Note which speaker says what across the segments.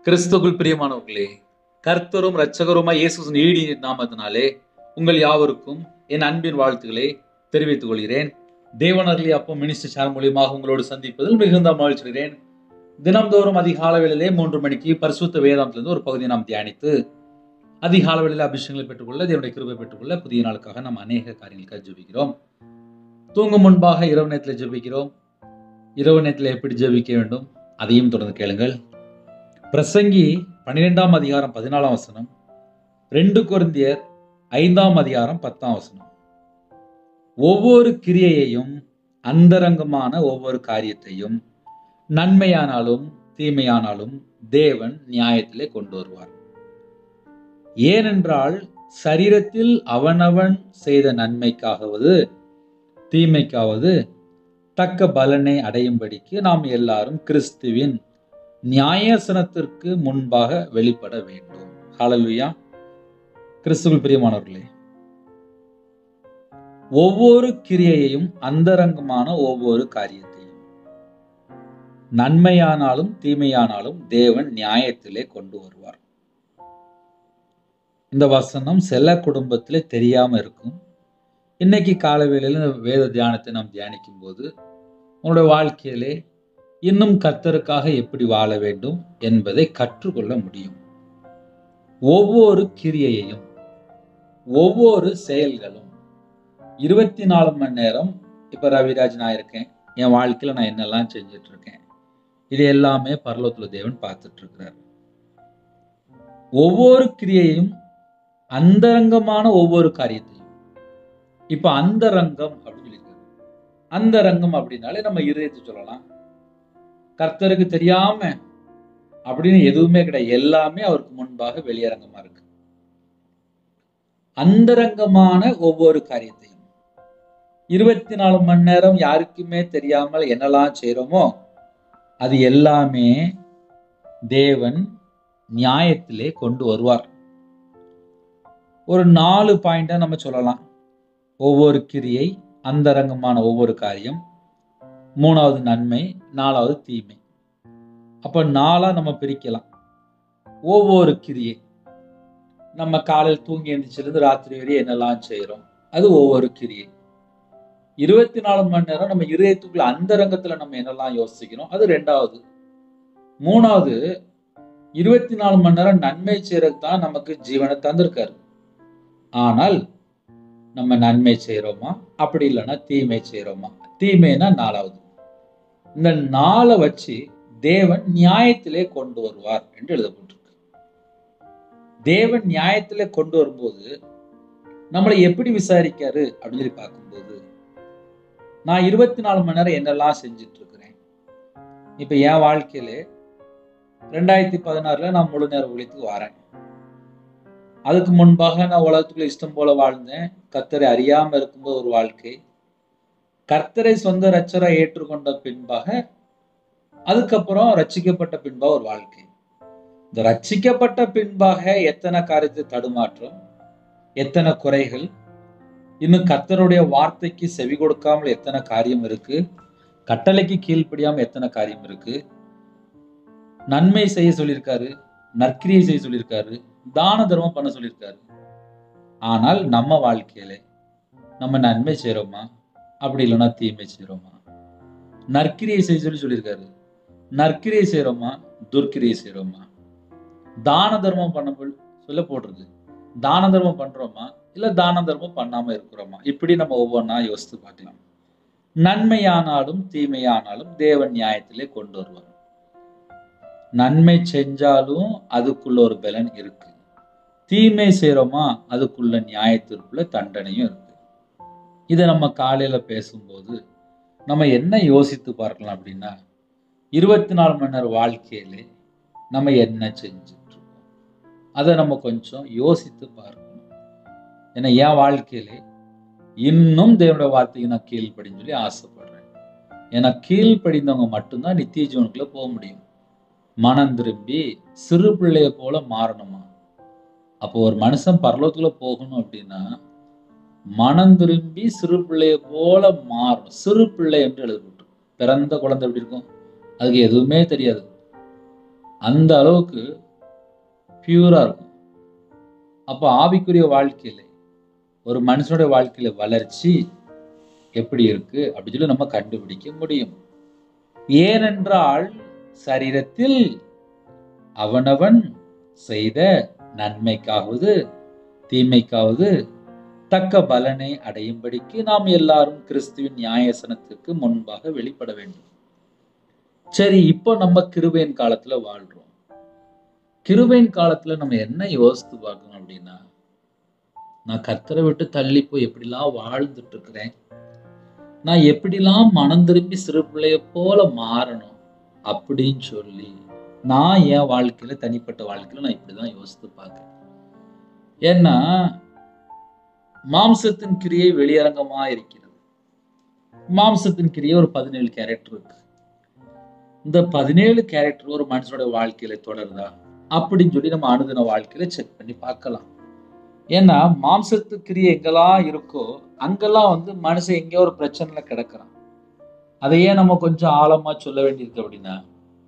Speaker 1: கிறிஸ்துக்குள் பிரியமானவர்களே கர்த்தரும் இரட்சகருமாய் இயேசு நீடி நாமத்தினாலே உங்கள் யாவருக்கும் என் அன்பின் வாழ்த்துக்களை தெரிவித்துக் கொள்கிறேன் தேவனர்லி அப்போ மினிஸ்டர் சேனல் மூலியமாக உங்களோடு சந்திப்பதில் மிகுந்த மகிழ்ச்சிகிறேன் தினம்தோறும் அதிகால வேளையிலே மூன்று மணிக்கு பரிசுத்த வேதாந்திலிருந்து ஒரு பகுதியை நாம் தியானித்து அதிகால வேளையில் அபிஷேகங்களை பெற்றுக்கொள்ள தேவனுடைய கிருபை பெற்றுக்கொள்ள புதிய நாளுக்காக நாம் அநேக காரியங்களுக்காக ஜெபிக்கிறோம் தூங்கும் முன்பாக இரவு நேரத்தில் ஜெபிக்கிறோம் இரவு நேரத்தில் எப்படி ஜெபிக்க வேண்டும் அதையும் தொடர்ந்து கேளுங்கள் பிரசங்கி பன்னிரெண்டாம் அதிகாரம் பதினாலாம் வசனம் ரெண்டு கொரிந்தியர் ஐந்தாம் அதிகாரம் பத்தாம் வசனம் ஒவ்வொரு கிரியையையும் அந்தரங்கமான ஒவ்வொரு காரியத்தையும் நன்மையானாலும் தீமையானாலும் தேவன் நியாயத்திலே கொண்டு வருவார் ஏனென்றால் சரீரத்தில் அவனவன் செய்த நன்மைக்காகவது தீமைக்காவது தக்க பலனை அடையும்படிக்கு நாம் எல்லாரும் கிறிஸ்துவின் நியாயசனத்திற்கு முன்பாக வெளிப்பட வேண்டும் ஹalleluya கிறிஸ்துவில் பிரியமானவர்களே ஒவ்வொரு கிரியையையும் அந்தரங்கமான ஒவ்வொரு காரியத்தையும் நன்மையானாலும் தீமையானாலும் தேவன் நியாயத்திலே கொண்டு வருவார் இந்த வசனம் சில குடும்பத்திலே தெரியாம இருக்கும் இன்னைக்கு கால வேளையில் இந்த வேத தியானத்தை நாம் தியானிக்கும் போது உங்களுடைய வாழ்க்கையிலே இன்னும் கர்த்தருக்காக எப்படி வாழ வேண்டும் என்பதை கற்றுக்கொள்ள முடியும் ஒவ்வொரு கிரியையையும் ஒவ்வொரு செயல்களும் இருபத்தி நாலு மணி நேரம் இப்ப ரவிராஜ் நான் இருக்கேன் என் வாழ்க்கையில நான் என்னெல்லாம் செஞ்சுட்டு இருக்கேன் இது எல்லாமே பரலோத்துல தேவன் பார்த்துட்டு இருக்கிறார் ஒவ்வொரு கிரியையும் அந்தரங்கமான ஒவ்வொரு காரியத்தையும் இப்ப அந்தரங்கம் அப்படின்னு சொல்லியிருக்காரு அந்தரங்கம் அப்படின்னாலே நம்ம இதயத்தை சொல்லலாம் கர்த்தருக்கு தெரியாம அப்படின்னு எதுவுமே கிடையாது எல்லாமே அவருக்கு முன்பாக வெளியரங்கமா இருக்கு அந்தரங்கமான ஒவ்வொரு காரியத்தையும் இருபத்தி நாலு மணி நேரம் யாருக்குமே தெரியாமல் என்னெல்லாம் செய்றோமோ அது எல்லாமே தேவன் நியாயத்திலே கொண்டு வருவார் ஒரு நாலு பாயிண்டா நம்ம சொல்லலாம் ஒவ்வொரு கிரியை அந்தரங்கமான ஒவ்வொரு காரியம் மூணாவது நன்மை நாலாவது தீமை அப்ப நாளா நம்ம பிரிக்கலாம் ஒவ்வொரு கிரியை நம்ம காலையில் தூங்கி எழுந்திரிச்சிலிருந்து ராத்திரி வரையும் என்னெல்லாம் செய்றோம் அது ஒவ்வொரு கிரியை இருபத்தி நாலு மணி நேரம் நம்ம இதயத்துக்குள்ள அந்தரங்கத்துல நம்ம என்னெல்லாம் யோசிக்கிறோம் அது ரெண்டாவது மூணாவது இருபத்தி நாலு மணி நேரம் நன்மை செய்யறதுக்கு தான் நமக்கு ஜீவனை தந்திருக்காரு ஆனால் நம்ம நன்மை செய்றோமா அப்படி இல்லைன்னா தீமை செய்றோமா தீமைனா நாலாவது இந்த நாளை வச்சு தேவன் நியாயத்திலே கொண்டு வருவார் என்று எழுதப்பட்டிருக்கு தேவன் நியாயத்திலே கொண்டு வரும்போது நம்மளை எப்படி விசாரிக்காரு அப்படின்னு சொல்லி பார்க்கும்போது நான் இருபத்தி நாலு மணி நேரம் என்னெல்லாம் செஞ்சுட்டு இருக்கிறேன் இப்ப என் வாழ்க்கையில ரெண்டாயிரத்தி பதினாறுல நான் முழு நேர ஊழியத்துக்கு வரேன் அதுக்கு முன்பாக நான் உலகத்துக்குள்ள இஷ்டம் போல வாழ்ந்தேன் கர்த்தரை அறியாம இருக்கும்போது ஒரு வாழ்க்கை கர்த்தரை சொந்த ரச்சரை ஏற்றுக்கொண்ட பின்பாக அதுக்கப்புறம் ரட்சிக்கப்பட்ட பின்பாக ஒரு வாழ்க்கை இந்த ரட்சிக்கப்பட்ட பின்பாக எத்தனை காரியத்தை தடுமாற்றம் எத்தனை குறைகள் இன்னும் கர்த்தருடைய வார்த்தைக்கு செவி கொடுக்காமல் எத்தனை காரியம் இருக்கு கட்டளைக்கு கீழ்ப்படியாம எத்தனை காரியம் இருக்கு நன்மை செய்ய சொல்லியிருக்காரு நற்கிரியை செய்ய சொல்லியிருக்காரு தான தர்மம் பண்ண சொல்லியிருக்காரு ஆனால் நம்ம வாழ்க்கையில நம்ம நன்மை செய்றோமா அப்படி இல்லைன்னா தீமை செய்றோமா நற்கிரியை செய்ய சொல்லி சொல்லியிருக்காரு நற்கிரியை செய்றோமா துர்க்கிரியை செய்றோமா தான தர்மம் பண்ண போல் சொல்ல போடுறது தான தர்மம் பண்றோமா இல்ல தான தர்மம் பண்ணாம இருக்கிறோமா இப்படி நம்ம ஒவ்வொன்றா யோசித்து பார்க்கலாம் நன்மையானாலும் தீமையானாலும் தேவன் நியாயத்திலே கொண்டு வருவார் நன்மை செஞ்சாலும் அதுக்குள்ள ஒரு பலன் இருக்கு தீமை செய்றோமா அதுக்குள்ள நியாயத்திற்குள்ள தண்டனையும் இருக்கு இதை நம்ம காலையில பேசும்போது நம்ம என்ன யோசித்து பார்க்கலாம் அப்படின்னா இருபத்தி நாலு மணி நேரம் வாழ்க்கையிலே நம்ம என்ன செஞ்சுட்டு இருக்கோம் அதை நம்ம கொஞ்சம் யோசித்து பார்க்கணும் ஏன்னா என் வாழ்க்கையிலே இன்னும் தேவனுடைய வார்த்தைக்கு நான் கீழ்ப்படின்னு சொல்லி ஆசைப்படுறேன் ஏன்னா கீழ்ப்படிந்தவங்க மட்டும்தான் நித்திய ஜீவனுக்குள்ள போக முடியும் மனம் திரும்பி சிறு பிள்ளைய போல மாறணுமா அப்போ ஒரு மனுஷன் பரலோகத்துல போகணும் அப்படின்னா மனம் திரும்பி சிறு பிள்ளைய போல மாறணும் சிறு பிள்ளை என்று எழுதப்பட்டு பிறந்த குழந்தை எப்படி இருக்கும் அதுக்கு எதுவுமே தெரியாது அந்த அளவுக்கு பியூரா இருக்கும் அப்போ ஆவிக்குரிய வாழ்க்கையில ஒரு மனுஷனுடைய வாழ்க்கையில வளர்ச்சி எப்படி இருக்கு அப்படின்னு சொல்லி நம்ம கண்டுபிடிக்க முடியும் ஏனென்றால் சரீரத்தில் அவனவன் செய்த நன்மைக்காவது தீமைக்காவது தக்க பலனை அடையும்படிக்கு நாம் எல்லாரும் கிறிஸ்துவின் நியாயசனத்துக்கு முன்பாக வெளிப்பட வேண்டும் சரி இப்போ நம்ம கிருபையின் காலத்துல வாழ்றோம் கிருபையின் காலத்துல நம்ம என்ன யோசித்து பார்க்கணும் அப்படின்னா நான் கத்தரை விட்டு தள்ளி போய் எப்படிலாம் வாழ்ந்துட்டு இருக்கிறேன் நான் எப்படிலாம் மனம் திரும்பி சிறு பிள்ளைய போல மாறணும் அப்படின்னு சொல்லி நான் என் வாழ்க்கையில தனிப்பட்ட வாழ்க்கையில நான் இப்படிதான் யோசித்து பார்க்கிறேன் ஏன்னா மாம்சத்தின் கிரியை வெளியரங்கமா இருக்கிறது மாம்சத்தின் கிரியை ஒரு பதினேழு கேரக்டர் இருக்கு இந்த பதினேழு கேரக்டர் ஒரு மனுஷனோட வாழ்க்கையில தொடருதா அப்படின்னு சொல்லி நம்ம அனுதின வாழ்க்கையில செக் பண்ணி பார்க்கலாம் ஏன்னா மாம்சத்து கிரியை எங்கெல்லாம் இருக்கோ அங்கெல்லாம் வந்து மனுஷன் எங்கேயோ ஒரு பிரச்சனையில கிடக்குறான் அதையே நம்ம கொஞ்சம் ஆழமா சொல்ல வேண்டியிருக்கு அப்படின்னா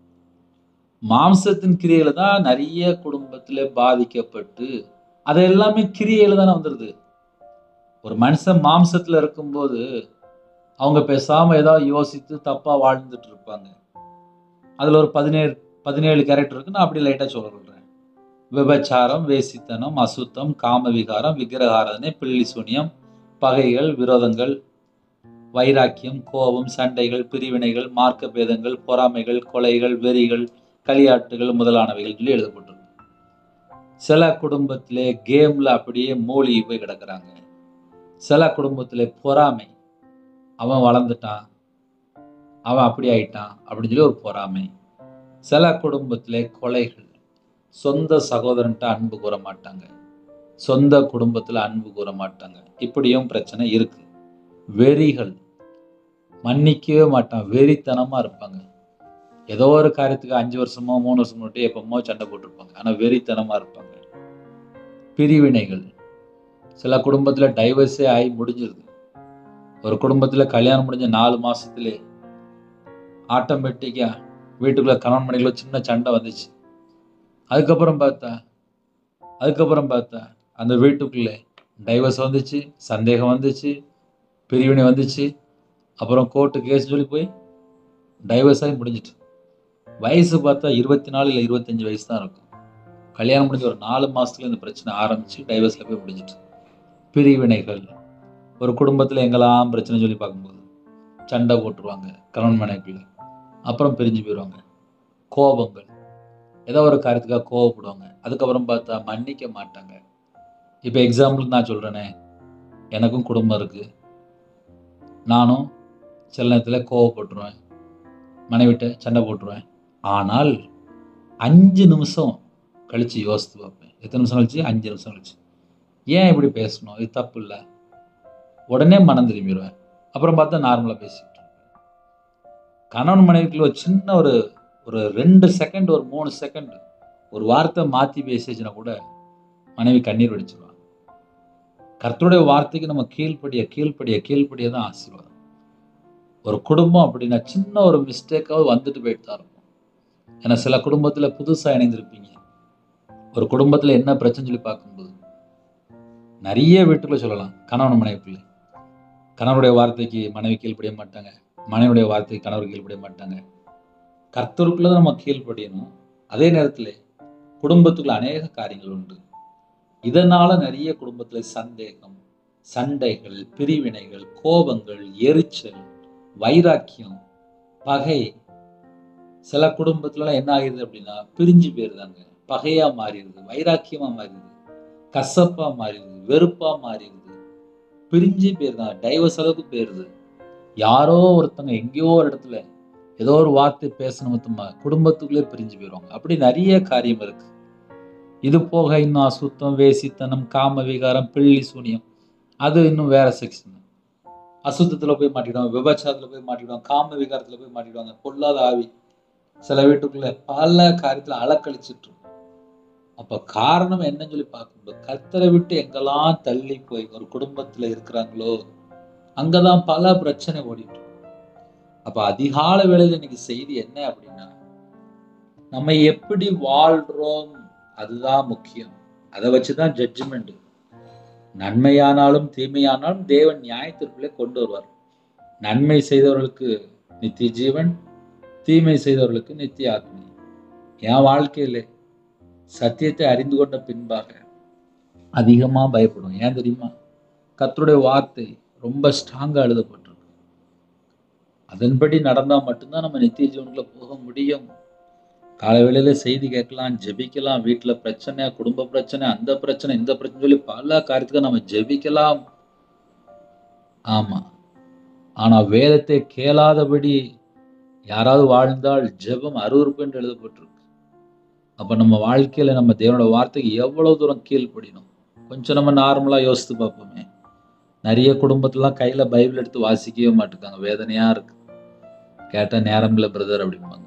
Speaker 1: மாம்சத்தின் கிரியையில தான் நிறைய குடும்பத்துல பாதிக்கப்பட்டு அது எல்லாமே கிரியையில தானே வந்துடுது ஒரு மனுஷன் மாம்சத்துல இருக்கும்போது அவங்க பேசாம ஏதாவது யோசித்து தப்பா வாழ்ந்துட்டு இருப்பாங்க அதுல ஒரு பதினேழு பதினேழு கேரக்டர் இருக்கு நான் அப்படி லைட்டா சொல்றேன் விபச்சாரம் வேசித்தனம் அசுத்தம் காம விகாரம் விக்கிரகாராதனை பிள்ளி சூனியம் பகைகள் விரோதங்கள் வைராக்கியம் கோபம் சண்டைகள் பிரிவினைகள் மார்க்க பேதங்கள் பொறாமைகள் கொலைகள் வெறிகள் களியாட்டுகள் முதலானவைகள் சொல்லி எழுதப்பட்டிருக்கு சில குடும்பத்திலே கேம்ல அப்படியே மூழ்கி போய் கிடக்குறாங்க சில குடும்பத்திலே பொறாமை அவன் வளர்ந்துட்டான் அவன் அப்படி ஆயிட்டான் அப்படின்னு சொல்லி ஒரு பொறாமை சில குடும்பத்திலே கொலைகள் சொந்த சகோதரன்ட்ட அன்பு கூற மாட்டாங்க சொந்த குடும்பத்துல அன்பு கூற மாட்டாங்க இப்படியும் பிரச்சனை இருக்கு வெறிகள் மன்னிக்கவே மாட்டான் வெறித்தனமா இருப்பாங்க ஏதோ ஒரு காரியத்துக்கு அஞ்சு வருஷமோ மூணு வருஷம் மட்டும் எப்பமோ சண்டை போட்டிருப்பாங்க ஆனா வெறித்தனமா இருப்பாங்க பிரிவினைகள் சில குடும்பத்துல டைவர்ஸே ஆகி முடிஞ்சிருது ஒரு குடும்பத்துல கல்யாணம் முடிஞ்ச நாலு மாசத்துலே ஆட்டோமேட்டிக்கா வீட்டுக்குள்ள கணவன் மனைவிக்குள்ள சின்ன சண்டை வந்துச்சு அதுக்கப்புறம் பார்த்தா அதுக்கப்புறம் பார்த்தா அந்த வீட்டுக்குள்ளே டைவர்ஸ் வந்துச்சு சந்தேகம் வந்துச்சு பிரிவினை வந்துச்சு அப்புறம் கோர்ட்டு கேஸ் சொல்லி போய் டைவர்ஸ் ஆகி முடிஞ்சிட்டு வயசு பார்த்தா இருபத்தி நாலு இல்லை இருபத்தஞ்சு வயசு தான் இருக்கும் கல்யாணம் முடிஞ்ச ஒரு நாலு மாசத்துல இந்த பிரச்சனை ஆரம்பிச்சு டைவர்ஸ்ல போய் முடிஞ்சிட்டு பிரிவினைகள் ஒரு குடும்பத்துல எங்கெல்லாம் பிரச்சனை சொல்லி பார்க்கும்போது சண்டை போட்டுருவாங்க கணவன் மனைவிக்குள்ள அப்புறம் பிரிஞ்சு போயிடுவாங்க கோபங்கள் ஏதோ ஒரு காரியத்துக்காக கோவப்படுவாங்க அதுக்கப்புறம் பார்த்தா மன்னிக்க மாட்டாங்க இப்போ எக்ஸாம்பிளுக்கு நான் சொல்கிறேனே எனக்கும் குடும்பம் இருக்குது நானும் சில நேரத்தில் கோவப்பட்டுருவேன் மனைவிட்ட சண்டை போட்டுருவேன் ஆனால் அஞ்சு நிமிஷம் கழித்து யோசித்து பார்ப்பேன் எத்தனை நிமிஷம் கழிச்சு அஞ்சு நிமிஷம் கழிச்சு ஏன் இப்படி பேசணும் இது தப்பு இல்லை உடனே மனம் திரும்பிடுவேன் அப்புறம் பார்த்தா நார்மலாக பேசிக்கிட்டு இருப்பேன். கணவன் மனைவிக்குள்ள ஒரு சின்ன ஒரு ஒரு ரெண்டு செகண்ட் ஒரு மூணு செகண்ட் ஒரு வார்த்தை மாற்றி பேசிச்சுன்னா கூட மனைவி கண்ணீர் வடிச்சிருவாங்க கர்த்தருடைய வார்த்தைக்கு நம்ம கீழ்ப்படிய கீழ்ப்படிய கீழ்ப்படிய தான் ஆசீர்வாதம் ஒரு குடும்பம் அப்படின்னா சின்ன ஒரு மிஸ்டேக்காவது வந்துட்டு போயிட்டு தான் இருக்கும் ஏன்னா சில குடும்பத்தில் புதுசாக இணைந்திருப்பீங்க ஒரு குடும்பத்தில் என்ன பிரச்சனை சொல்லி பார்க்கும்போது நிறைய வீட்டுக்குள்ள சொல்லலாம் கணவன் மனைவிக்குள்ள கணவனுடைய வார்த்தைக்கு மனைவி கீழ்ப்படிய மாட்டாங்க மனைவியுடைய வார்த்தைக்கு கணவர் கீழ்ப்படிய மாட்டாங்க கர்த்தருக்குள்ள தான் நம்ம கீழ்ப்படியணும் அதே நேரத்தில் குடும்பத்துக்குள்ள அநேக காரியங்கள் உண்டு இதனால நிறைய குடும்பத்துல சந்தேகம் சண்டைகள் பிரிவினைகள் கோபங்கள் எரிச்சல் வைராக்கியம் பகை சில குடும்பத்துலலாம் என்ன ஆகிடுது அப்படின்னா பிரிஞ்சு போயிருதாங்க பகையா மாறிடுது வைராக்கியமா மாறிடுது கசப்பா மாறிடுது வெறுப்பா மாறிடுது பிரிஞ்சு போயிருந்தாங்க டைவர்ஸ் அளவுக்கு போயிருது யாரோ ஒருத்தங்க எங்கேயோ ஒரு இடத்துல ஏதோ ஒரு வார்த்தை பேசணும் மொத்தமா குடும்பத்துக்குள்ளே பிரிஞ்சு போயிடுவாங்க அப்படி நிறைய காரியம் இருக்கு இது போக இன்னும் அசுத்தம் வேசித்தனம் காம விகாரம் பிள்ளி சூனியம் அது இன்னும் வேற செக்ஷன் அசுத்தத்துல போய் மாட்டிடுவாங்க விபச்சாரத்துல போய் மாட்டிடுவாங்க காம விகாரத்துல போய் மாட்டிடுவாங்க பொல்லாத ஆவி சில வீட்டுக்குள்ள பல காரியத்துல அலக்கழிச்சிட்டு இருக்கும் அப்ப காரணம் என்னன்னு சொல்லி பார்க்கும்போது கர்த்தரை விட்டு எங்கெல்லாம் தள்ளி போய் ஒரு குடும்பத்துல இருக்கிறாங்களோ அங்கதான் பல பிரச்சனை ஓடிட்டு இருக்கும். அப்ப அதிகால வேளையில இன்னைக்கு செய்தி என்ன அப்படின்னா நம்ம எப்படி வாழ்றோம் அதுதான் முக்கியம் அதை வச்சுதான் ஜட்ஜ்மெண்ட் நன்மையானாலும் தீமையானாலும் தேவன் நியாயத்திற்குள்ளே கொண்டு வருவார் நன்மை செய்தவர்களுக்கு நித்திய ஜீவன் தீமை செய்தவர்களுக்கு நித்திய ஆத்மி என் வாழ்க்கையில சத்தியத்தை அறிந்து கொண்ட பின்பாக அதிகமா பயப்படும் ஏன் தெரியுமா கர்த்தருடைய வார்த்தை ரொம்ப ஸ்ட்ராங்கா எழுதப்பட்டிருக்கு அதன்படி நடந்தா மட்டும்தான் நம்ம நித்திய ஜீவனுக்குள்ள போக முடியும் காலை வேளையில செய்தி கேட்கலாம் ஜெபிக்கலாம் வீட்டுல பிரச்சனை குடும்ப பிரச்சனை அந்த பிரச்சனை இந்த பிரச்சனை சொல்லி பல காரியத்துக்கு நம்ம ஜெபிக்கலாம் ஆமா ஆனா வேதத்தை கேளாதபடி யாராவது வாழ்ந்தால் ஜெபம் அருவருப்பு என்று எழுதப்பட்டிருக்கு அப்ப நம்ம வாழ்க்கையில நம்ம தேவனோட வார்த்தைக்கு எவ்வளவு தூரம் கீழ்ப்படினோம் கொஞ்சம் நம்ம நார்மலா யோசித்து பார்ப்போமே நிறைய குடும்பத்துலாம் கையில பைபிள் எடுத்து வாசிக்கவே மாட்டுக்காங்க வேதனையா இருக்கு கேட்டா நேரம் இல்லை பிரதர் அப்படிம்பாங்க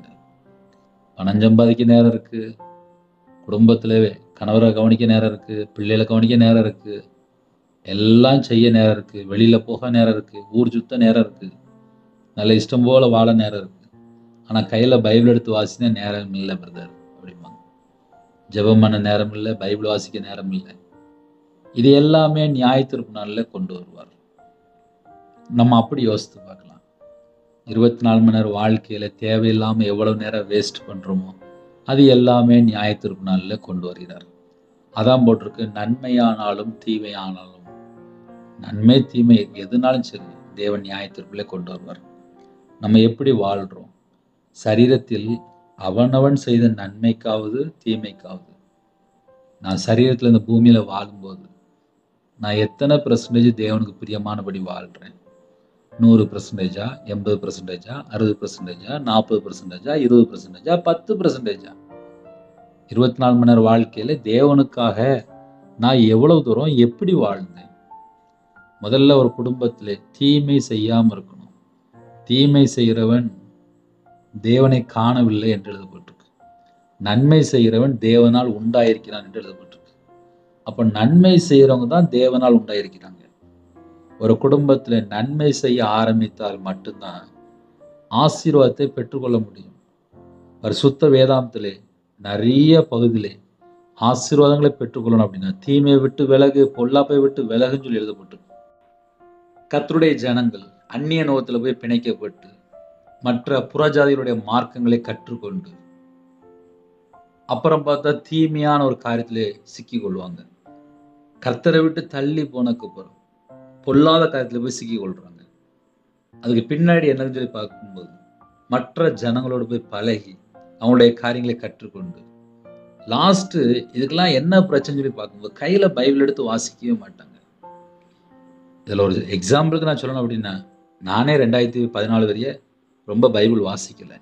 Speaker 1: பணம் சம்பாதிக்க நேரம் இருக்கு குடும்பத்துல கணவரை கவனிக்க நேரம் இருக்கு பிள்ளைகளை கவனிக்க நேரம் இருக்கு எல்லாம் செய்ய நேரம் இருக்கு வெளியில போக நேரம் இருக்கு ஊர் சுத்த நேரம் இருக்கு நல்ல இஷ்டம் போல வாழ நேரம் இருக்கு ஆனா கையில பைபிள் எடுத்து வாசினா நேரம் இல்லை பிரதர் அப்படிம்பாங்க ஜெபம் பண்ண நேரம் இல்லை பைபிள் வாசிக்க நேரம் இல்லை இது எல்லாமே நியாயத்திருப்பு நாளில் கொண்டு வருவார் நம்ம அப்படி யோசித்து பார்க்கலாம் இருபத்தி நாலு மணி நேரம் வாழ்க்கையில தேவையில்லாம எவ்வளவு நேரம் வேஸ்ட் பண்றோமோ அது எல்லாமே நியாயத்திருப்பு நாளில் கொண்டு வருகிறார் அதான் போட்டிருக்கு நன்மையானாலும் தீமையானாலும் நன்மை தீமை எதுனாலும் சரி தேவன் நியாயத்திற்குள்ளே கொண்டு வருவார் நம்ம எப்படி வாழ்றோம் சரீரத்தில் அவனவன் செய்த நன்மைக்காவது தீமைக்காவது நான் சரீரத்தில் இந்த பூமியில வாழும்போது நான் எத்தனை பர்சன்டேஜ் தேவனுக்கு பிரியமானபடி வாழ்றேன் நூறு பர்சன்டேஜா எண்பது பர்சன்டேஜா அறுபது பர்சன்டேஜா நாற்பது பர்சன்டேஜா இருபது பர்சன்டேஜா பத்து பர்சன்டேஜா இருபத்தி நாலு மணி நேரம் வாழ்க்கையில தேவனுக்காக நான் எவ்வளவு தூரம் எப்படி வாழ்ந்தேன் முதல்ல ஒரு குடும்பத்திலே தீமை செய்யாம இருக்கணும் தீமை செய்கிறவன் தேவனை காணவில்லை என்று எழுதப்பட்டிருக்கு நன்மை செய்கிறவன் தேவனால் உண்டாயிருக்கிறான் என்று எழுதப்பட்டிருக்கு அப்ப நன்மை செய்கிறவங்க தான் தேவனால் உண்டாயிருக்கிறாங்க ஒரு குடும்பத்துல நன்மை செய்ய ஆரம்பித்தால் மட்டும்தான் ஆசீர்வாதத்தை பெற்றுக்கொள்ள முடியும் ஒரு சுத்த வேதாந்தத்திலே நிறைய பகுதியிலே ஆசீர்வாதங்களை பெற்றுக்கொள்ளணும் அப்படின்னா தீமையை விட்டு விலகு பொல்லாப்பை விட்டு விலகுன்னு சொல்லி எழுதப்பட்டிருக்கு கர்த்தருடைய ஜனங்கள் அந்நிய நோகத்துல போய் பிணைக்கப்பட்டு மற்ற புறஜாதிகளுடைய மார்க்கங்களை கற்றுக்கொண்டு அப்புறம் பார்த்தா தீமையான ஒரு காரியத்திலே சிக்கி கொள்வாங்க கர்த்தரை விட்டு தள்ளி போனதுக்கு அப்புறம் பொல்லாத காரியத்துல போய் சிக்கி கொள்றாங்க அதுக்கு பின்னாடி என்னன்னு சொல்லி பார்க்கும்போது மற்ற ஜனங்களோடு போய் பழகி அவங்களுடைய காரியங்களை கற்றுக்கொண்டு லாஸ்ட் இதுக்கெல்லாம் என்ன பிரச்சனை சொல்லி பார்க்கும்போது கையில பைபிள் எடுத்து வாசிக்கவே மாட்டாங்க இதுல ஒரு எக்ஸாம்பிளுக்கு நான் சொல்லணும் அப்படின்னா நானே ரெண்டாயிரத்தி பதினாலு வரைய ரொம்ப பைபிள் வாசிக்கல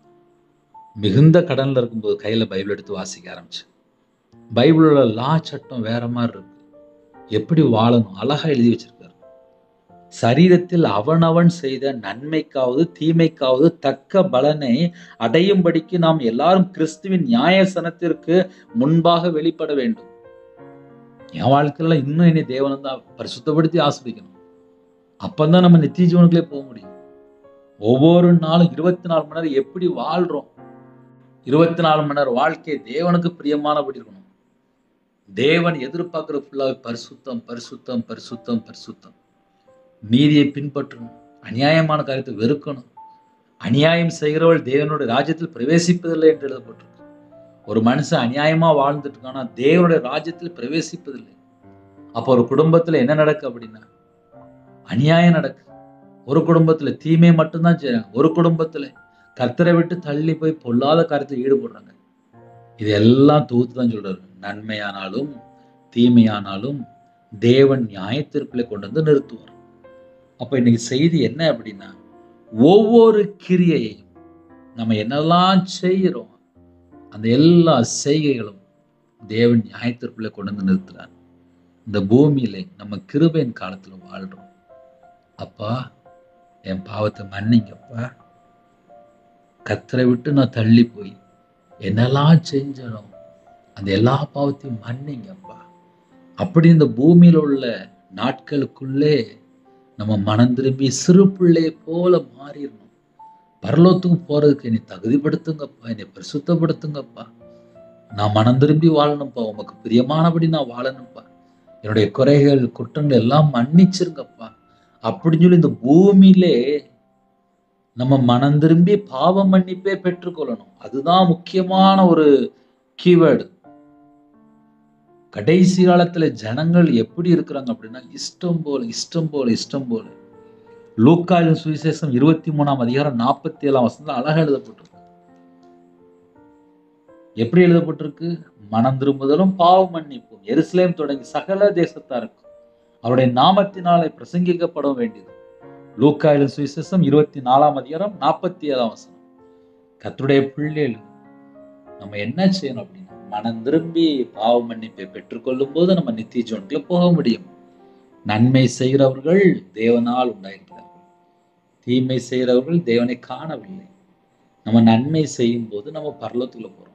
Speaker 1: மிகுந்த கடன்ல இருக்கும்போது கையில பைபிள் எடுத்து வாசிக்க ஆரம்பிச்சேன் பைபிளோட லா சட்டம் வேற மாதிரி இருக்கு எப்படி வாழணும் அழகா எழுதி வச்சிருக்காரு சரீரத்தில் அவனவன் செய்த நன்மைக்காவது தீமைக்காவது தக்க பலனை அடையும்படிக்கு நாம் எல்லாரும் கிறிஸ்துவின் நியாயசனத்திற்கு முன்பாக வெளிப்பட வேண்டும் என் வாழ்க்கையில இன்னும் என்னை தேவனை தான் பரிசுத்தப்படுத்தி ஆஸ்வதிக்கணும் அப்பதான் நம்ம நித்திய ஜீவனுக்குள்ளே போக முடியும் ஒவ்வொரு நாளும் இருபத்தி நாலு மணி நேரம் எப்படி வாழ்றோம் இருபத்தி நாலு மணி நேரம் வாழ்க்கை தேவனுக்கு பிரியமானபடி இருக்கணும் தேவன் எதிர்பார்க்கிற ஃபுல்லாக பரிசுத்தம் பரிசுத்தம் பரிசுத்தம் பரிசுத்தம் நீதியை பின்பற்றணும் அநியாயமான காரியத்தை வெறுக்கணும் அநியாயம் செய்கிறவள் தேவனுடைய ராஜ்யத்தில் பிரவேசிப்பதில்லை என்று எழுதப்பட்டிருக்கு ஒரு மனுஷன் அநியாயமா வாழ்ந்துட்டு இருக்கானா தேவனுடைய ராஜ்யத்தில் பிரவேசிப்பதில்லை அப்போ ஒரு குடும்பத்துல என்ன நடக்கு அப்படின்னா அநியாயம் நடக்கு ஒரு குடும்பத்துல தீமை மட்டும்தான் செய்றாங்க ஒரு குடும்பத்துல கர்த்தரை விட்டு தள்ளி போய் பொல்லாத காரியத்தில் ஈடுபடுறாங்க இது எல்லாம் தொகுத்து தான் சொல்றாரு நன்மையானாலும் தீமையானாலும் தேவன் நியாயத்திற்குள்ளே கொண்டு வந்து நிறுத்துவார் அப்ப இன்னைக்கு செய்தி என்ன அப்படின்னா ஒவ்வொரு கிரியையையும் நம்ம என்னெல்லாம் செய்கிறோம் அந்த எல்லா செய்கைகளும் தேவன் நியாயத்திற்குள்ளே கொண்டு வந்து நிறுத்துறார் இந்த பூமியில நம்ம கிருபையின் காலத்துல வாழ்றோம் அப்பா என் பாவத்தை மன்னிங்கப்பா கத்தரை விட்டு நான் தள்ளி போய் என்னெல்லாம் செஞ்சனோ அந்த எல்லா பாவத்தையும் மன்னிங்கப்பா அப்படி இந்த பூமியில உள்ள நாட்களுக்குள்ளே நம்ம மனம் திரும்பி சிறு பிள்ளையை போல மாறிடணும் பரலோகத்துக்கு போறதுக்கு என்னை தகுதிப்படுத்துங்கப்பா என்னை பரிசுத்தப்படுத்துங்கப்பா நான் மனம் திரும்பி வாழணும்ப்பா உமக்கு பிரியமானபடி நான் வாழணும்ப்பா என்னுடைய குறைகள் குற்றங்கள் எல்லாம் மன்னிச்சிருங்கப்பா அப்படின்னு சொல்லி இந்த பூமியிலே நம்ம மனம் திரும்பி பாவ மன்னிப்பே பெற்றுக்கொள்ளணும் அதுதான் முக்கியமான ஒரு கீவேர்டு கடைசி காலத்துல ஜனங்கள் எப்படி இருக்கிறாங்க அப்படின்னா இஷ்டம் போல இஷ்டம் போல இஷ்டம் போல லூக்காயின் சுவிசேஷம் இருபத்தி மூணாம் அதிகாரம் நாற்பத்தி ஏழாம் வசனத்துல அழகா எழுதப்பட்டிருக்கு எப்படி எழுதப்பட்டிருக்கு மனம் திரும்புதலும் பாவ மன்னிப்பும் எருசலேம் தொடங்கி சகல தேசத்தாருக்கும் அவருடைய நாமத்தினாலே பிரசங்கிக்கப்பட வேண்டியது லூக்காயின் சுவிசேஷம் இருபத்தி நாலாம் அதிகாரம் நாற்பத்தி ஏழாம் வசனம் கர்த்தருடைய பிள்ளைகள் நம்ம என்ன செய்யணும் அப்படின்னா மனம் திரும்பி பாவ மன்னிப்பை பெற்றுக்கொள்ளும் போது நம்ம நித்திய ஜோனுக்குள்ள போக முடியும் நன்மை செய்கிறவர்கள் தேவனால் உண்டாயிருக்கிறார்கள் தீமை செய்கிறவர்கள் தேவனை காணவில்லை நம்ம நன்மை செய்யும் போது நம்ம பரலோகத்துக்குள்ள போறோம்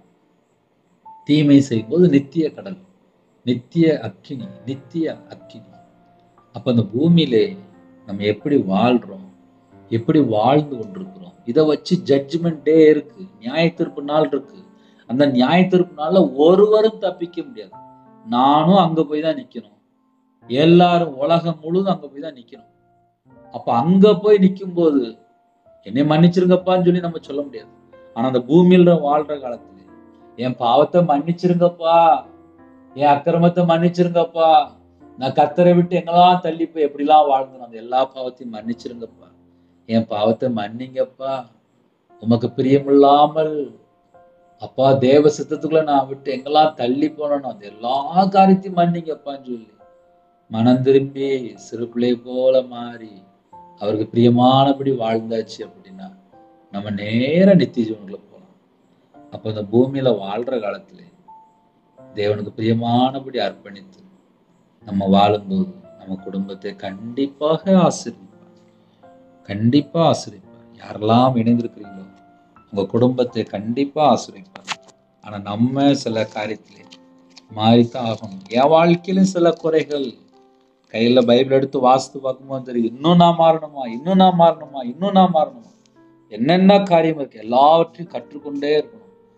Speaker 1: தீமை செய்யும் போது நித்திய கடல் நித்திய அக்கினி நித்திய அக்கினி அப்ப அந்த பூமியிலே நம்ம எப்படி வாழ்றோம் எப்படி வாழ்ந்து கொண்டிருக்கிறோம் இதை வச்சு ஜட்ஜ்மெண்ட் டே இருக்கு நியாய தீர்ப்பு நாள் இருக்கு அந்த நியாய தீர்ப்பு நாள்ல ஒருவரும் தப்பிக்க முடியாது நானும் அங்க போய் தான் நிக்கணும் எல்லாரும் உலகம் முழுதும் அங்க போய் தான் நிக்கணும் அப்ப அங்க போய் நிக்கும் போது என்னை மன்னிச்சிருங்கப்பான்னு சொல்லி நம்ம சொல்ல முடியாது ஆனா அந்த பூமியில வாழ்ற காலத்துல என் பாவத்தை மன்னிச்சிருங்கப்பா என் அக்கிரமத்தை மன்னிச்சிருங்கப்பா நான் கத்தரை விட்டு எங்கெல்லாம் தள்ளி போய் எப்படிலாம் வாழ்ந்தேன் அந்த எல்லா பாவத்தையும் மன்னிச்சிருங்கப்பா என் பாவத்தை மன்னிங்கப்பா உமக்கு பிரியமில்லாமல் அப்பா தேவ சித்தத்துக்குள்ள நான் விட்டு எங்கெல்லாம் தள்ளி போனோம் அந்த எல்லா காரியத்தையும் மன்னிங்கப்பான்னு சொல்லி மனம் திரும்பி சிறு பிள்ளை போல மாறி அவருக்கு பிரியமானபடி வாழ்ந்தாச்சு அப்படின்னா நம்ம நேர நித்திய ஜீவனுக்குள்ள போகலாம் அப்போ இந்த பூமியில வாழ்ற காலத்துல தேவனுக்கு பிரியமானபடி அர்ப்பணித்து நம்ம வாழும்போது நம்ம குடும்பத்தை கண்டிப்பாக ஆசிரியப்பார் கண்டிப்பா ஆசிரியப்பார் யாரெல்லாம் இணைந்திருக்கிறீங்களோ உங்க குடும்பத்தை கண்டிப்பா ஆசிரியப்பார் ஆனா நம்ம சில காரியத்திலே மாறித்தான் ஆகணும் என் வாழ்க்கையிலும் சில குறைகள் கையில பைபிள் எடுத்து வாசித்து பார்க்கும்போது தெரியும் இன்னும் நான் மாறணுமா இன்னும் நான் மாறணுமா இன்னும் நான் மாறணுமா என்னென்ன காரியம் இருக்கு எல்லாவற்றையும் கற்றுக்கொண்டே இருக்கணும்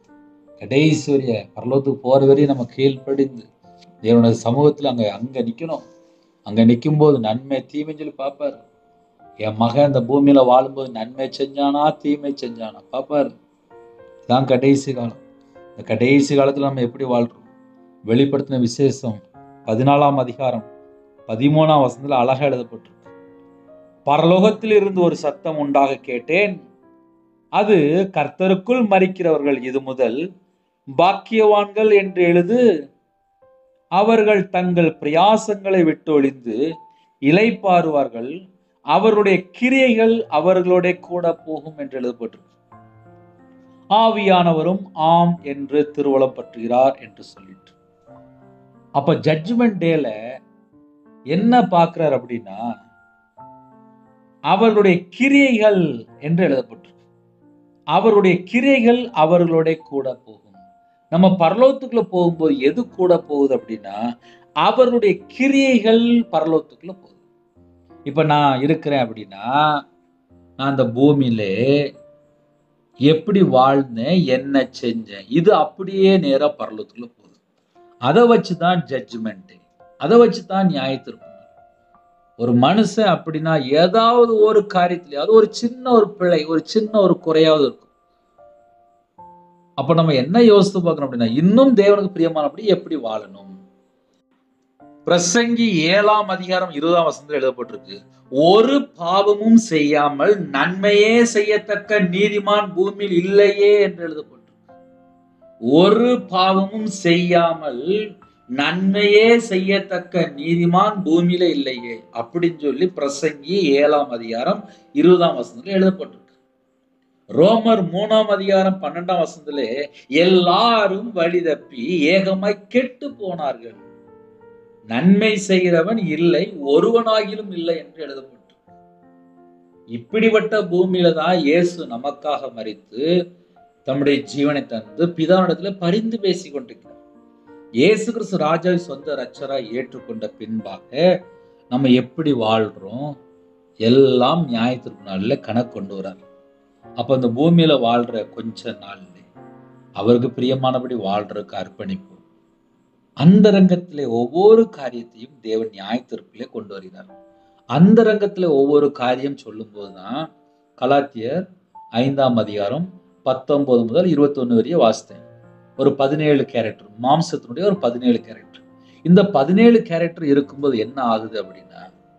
Speaker 1: கடைசி வரைய பரலோகத்துக்கு போற வரையும் நம்ம கீழ்ப்படிந்து தேவனோட சமூகத்துல அங்க அங்க நிக்கணும் அங்க நிற்கும் போது நன்மை தீமைன்னு சொல்லி பார்ப்பாரு என் மகன் இந்த பூமியில வாழும்போது நன்மை செஞ்சானா தீமை செஞ்சானா பார்ப்பாரு இதான் கடைசி காலம் இந்த கடைசி காலத்துல நம்ம எப்படி வாழ்றோம் வெளிப்படுத்தின விசேஷம் பதினாலாம் அதிகாரம் பதிமூணாம் வசனத்துல அழகா எழுதப்பட்டிருக்கு பரலோகத்தில் இருந்து ஒரு சத்தம் உண்டாக கேட்டேன் அது கர்த்தருக்குள் மறிக்கிறவர்கள் இது முதல் பாக்கியவான்கள் என்று எழுது அவர்கள் தங்கள் பிரயாசங்களை விட்டொழிந்து இலைப்பாறுவார்கள் அவருடைய கிரியைகள் அவர்களோட கூட போகும் என்று எழுதப்பட்டிருக்கு ஆவியானவரும் ஆம் என்று திருவளம் பற்றுகிறார் என்று சொல்லிட்டு அப்ப ஜட்ஜ்மெண்ட் டேல என்ன பார்க்கிறார் அப்படின்னா அவர்களுடைய கிரியைகள் என்று எழுதப்பட்டிருக்கு அவருடைய கிரியைகள் அவர்களோட கூட போகும் நம்ம பரலோகத்துக்குள்ள போகும்போது எது கூட போகுது அப்படின்னா அவருடைய கிரியைகள் பரலோகத்துக்குள்ள போகுது இப்ப நான் இருக்கிறேன் அப்படின்னா நான் அந்த பூமியிலே எப்படி வாழ்ந்தேன் என்ன செஞ்சேன் இது அப்படியே நேரா பரலோகத்துக்குள்ள போகுது அதை வச்சு தான் ஜட்ஜ்மெண்ட் அதை வச்சு தான் நியாயத்திருக்கும் ஒரு மனுஷன் அப்படின்னா ஏதாவது ஒரு காரியத்திலேயாவது ஒரு சின்ன ஒரு பிழை ஒரு சின்ன ஒரு குறையாவது இருக்கும் அப்ப நம்ம என்ன யோசித்து பார்க்கணும் அப்படின்னா இன்னும் தேவனுக்கு பிரியமானபடி எப்படி வாழணும் பிரசங்கி ஏழாம் அதிகாரம் இருபதாம் வசனத்தில் எழுதப்பட்டிருக்கு ஒரு பாவமும் செய்யாமல் நன்மையே செய்யத்தக்க நீதிமான் பூமியில் இல்லையே என்று எழுதப்பட்டிருக்கு ஒரு பாவமும் செய்யாமல் நன்மையே செய்யத்தக்க நீதிமான் பூமியில இல்லையே அப்படின்னு சொல்லி பிரசங்கி ஏழாம் அதிகாரம் இருபதாம் வசனத்துல எழுதப்பட்டிருக்கு ரோமர் மூணாம் அதிகாரம் பன்னெண்டாம் வசனத்திலே எல்லாரும் வழி தப்பி ஏகமாய் கெட்டு போனார்கள் நன்மை செய்கிறவன் இல்லை ஒருவனாகிலும் இல்லை என்று எழுதப்பட்டு இப்படிப்பட்ட பூமியில தான் இயேசு நமக்காக மறித்து தம்முடைய ஜீவனை தந்து பிதாவிடத்துல பரிந்து பேசி கொண்டிருக்கிறார் இயேசு கிறிஸ்து ராஜாவை சொந்த ரச்சரா ஏற்றுக்கொண்ட பின்பாக நம்ம எப்படி வாழ்றோம் எல்லாம் நியாயத்திற்கு நாளில் கணக்கு கொண்டு வரார் அப்ப இந்த பூமியில வாழ்ற கொஞ்ச நாள்ல அவருக்கு பிரியமானபடி வாழ்றதுக்கு அர்ப்பணிப்போம் அந்த ரங்கத்திலே ஒவ்வொரு காரியத்தையும் தேவன் நியாயத்திற்குள்ளே கொண்டு வருகிறார் அந்த ரங்கத்துல ஒவ்வொரு காரியம் சொல்லும் போதுதான் கலாத்தியர் ஐந்தாம் அதிகாரம் பத்தொன்பது முதல் இருபத்தொன்னு வரைய வாசித்தேன் ஒரு பதினேழு கேரக்டர் மாம்சத்தினுடைய ஒரு பதினேழு கேரக்டர் இந்த பதினேழு கேரக்டர் இருக்கும்போது என்ன ஆகுது அப்படின்னா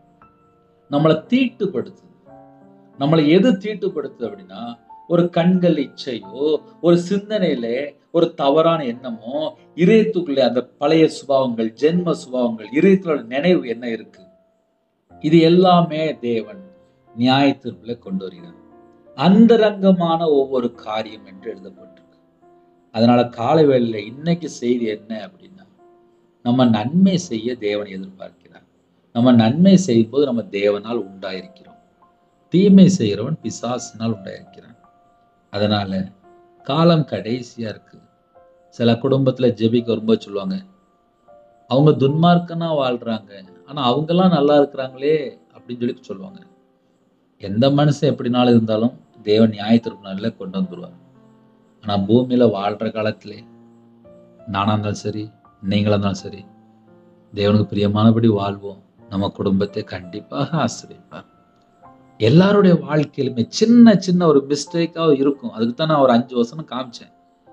Speaker 1: நம்மளை தீட்டுப்படுத்துது நம்மளை எது தீட்டுப்படுத்துது அப்படின்னா ஒரு கண்கள் இச்சையோ ஒரு சிந்தனையில ஒரு தவறான எண்ணமோ இதயத்துக்குள்ளே அந்த பழைய சுபாவங்கள் ஜென்ம சுபாவங்கள் இதயத்தோட நினைவு என்ன இருக்கு இது எல்லாமே தேவன் நியாயத்திற்குள்ள கொண்டு வருகிறார் அந்தரங்கமான ஒவ்வொரு காரியம் என்று எழுதப்பட்டிருக்கு அதனால காலை வேளையில இன்னைக்கு செய்தி என்ன அப்படின்னா நம்ம நன்மை செய்ய தேவன் எதிர்பார்க்கிறார் நம்ம நன்மை செய்யும் போது நம்ம தேவனால் உண்டாயிருக்கிறோம் தீமை செய்கிறவன் பிசாசினால் உண்டாயிருக்கிறான் அதனால காலம் கடைசியா இருக்கு சில குடும்பத்துல ஜெபிக்க வரும்போது சொல்லுவாங்க அவங்க துன்மார்க்கனா வாழ்றாங்க ஆனா அவங்கெல்லாம் நல்லா இருக்கிறாங்களே அப்படின்னு சொல்லி சொல்லுவாங்க எந்த மனுஷன் எப்படினாலும் இருந்தாலும் தேவன் நியாயத்திற்கு நாள்ல கொண்டு வந்துருவார் ஆனா பூமியில வாழ்ற காலத்திலே நானா இருந்தாலும் சரி நீங்களா இருந்தாலும் சரி தேவனுக்கு பிரியமானபடி வாழ்வோம் நம்ம குடும்பத்தை கண்டிப்பாக ஆசிரியப்பார் எல்லாருடைய வாழ்க்கையிலுமே சின்ன சின்ன ஒரு மிஸ்டேக்காக இருக்கும் அதுக்கு தான் நான் ஒரு அஞ்சு வசனம் காமிச்சேன்